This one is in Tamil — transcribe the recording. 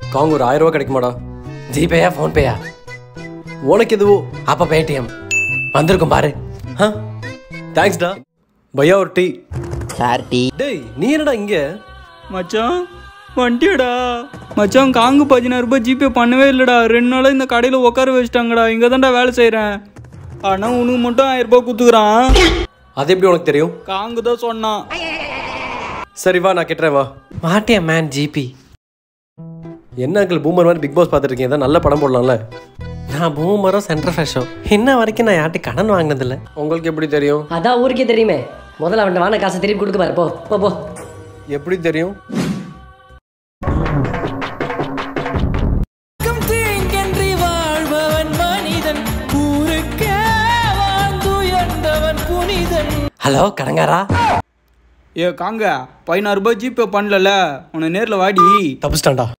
காங்க ஒரு ஆயிரம் ரூபா கிடைக்குமாடா ஜிபேயா ஃபோன்பேயா உனக்கு எதுவோ அப்போ பேடிஎம் வந்திருக்கும் பாரு ஆ தேங்க்ஸ்டா பையா ஒரு டீ சார் டீ டேய் நீ என்னடா இங்க மச்சான் வண்டியடா மச்சான் காங்கு பதினாறு ரூபாய் ஜிபே பண்ணவே இல்லைடா ரெண்டு நாளாக இந்த கடையில் உட்கார வச்சிட்டாங்கடா இங்கே தான்டா வேலை செய்கிறேன் ஆனால் உனக்கு மட்டும் ஆயிரம் ரூபாய் கொடுத்துக்குறான் அது எப்படி உனக்கு தெரியும் காங்கு தான் சொன்னான் சரி வா நான் கெட்டுறேன் வா மாட்டியா மேன் ஜிபி என்ன அங்கிள் பூமர் மாதிரி பிக் பாஸ் பார்த்துட்டு இருக்கீங்க ஏதாவது நல்ல படம் போடலாம்ல நான் பூமரம் சென்டர் ஃப்ரெஷோ இன்ன வரைக்கும் நான் யார்கிட்ட கடன் வாங்கினதில்ல உங்களுக்கு எப்படி தெரியும் அதான் ஊருக்கே தெரியுமே முதல்ல அவன் வான காசை திருப்பி கொடுக்க பாரு போ போ போ எப்படி தெரியும் ஹலோ கடங்காரா ஏ காங்க பதினாறு ரூபாய் ஜிபே பண்ணல உன்னை நேரில் வாடி தப்பிச்சிட்டான்டா